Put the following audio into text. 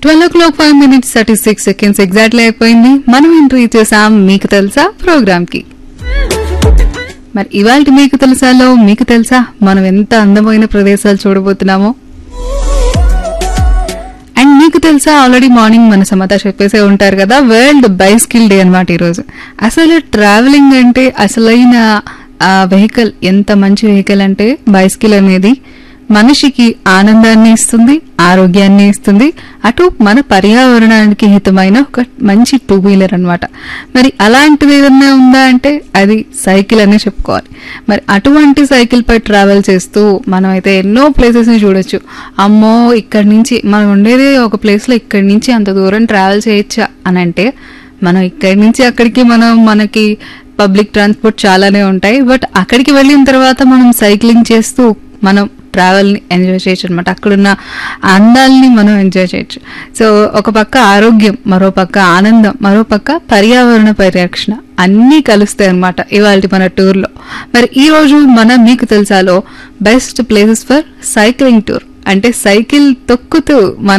twelve o'clock five minutes thirty six seconds exactly అయిపోయింది మనం entry చేసాం మీకు తెలుసా ప్రోగ్రామ్ కి మరి ఇవాళ మీకు తెలుసాలో మీకు తెలుసా మనం ఎంత అందమైన ప్రదేశాలు చూడబోతున్నామో అండ్ మీకు తెలుసా ఆల్రెడీ మార్నింగ్ మన సమత చెప్పేసే ఉంటారు కదా వరల్డ్ బైస్కిల్ డే అనమాట ఈరోజు అసలు ట్రావెలింగ్ అంటే అసలైన వెహికల్ ఎంత మంచి వెహికల్ అంటే బైస్కిల్ అనేది మనిషికి ఆనందాన్ని ఇస్తుంది ఆరోగ్యాన్ని ఇస్తుంది అటు మన పర్యావరణానికి హితమైన ఒక మంచి టూ వీలర్ అనమాట మరి అలాంటిది ఏదన్నా ఉందా అంటే అది సైకిల్ అనే చెప్పుకోవాలి మరి అటువంటి సైకిల్ పై ట్రావెల్ చేస్తూ మనం అయితే ఎన్నో ప్లేసెస్ ని చూడొచ్చు అమ్మో ఇక్కడి నుంచి మనం ఉండేది ఒక ప్లేస్ లో ఇక్కడి నుంచి అంత దూరం ట్రావెల్ చేయొచ్చా అని అంటే మనం ఇక్కడి నుంచి అక్కడికి మనం మనకి పబ్లిక్ ట్రాన్స్పోర్ట్ చాలానే ఉంటాయి బట్ అక్కడికి వెళ్ళిన తర్వాత మనం సైక్లింగ్ చేస్తూ మనం ట్రావెల్ని ఎంజాయ్ చేయొచ్చు అనమాట అక్కడున్న అందాల్ని మనం ఎంజాయ్ చేయొచ్చు సో ఒక పక్క ఆరోగ్యం మరో పక్క ఆనందం మరో పక్క పర్యావరణ పరిరక్షణ అన్నీ కలుస్తాయి అనమాట ఇవాళ మన టూర్లో మరి ఈ రోజు మన మీకు తెలుసాలో best places for cycling tour అంటే సైకిల్ తొక్కుతూ మన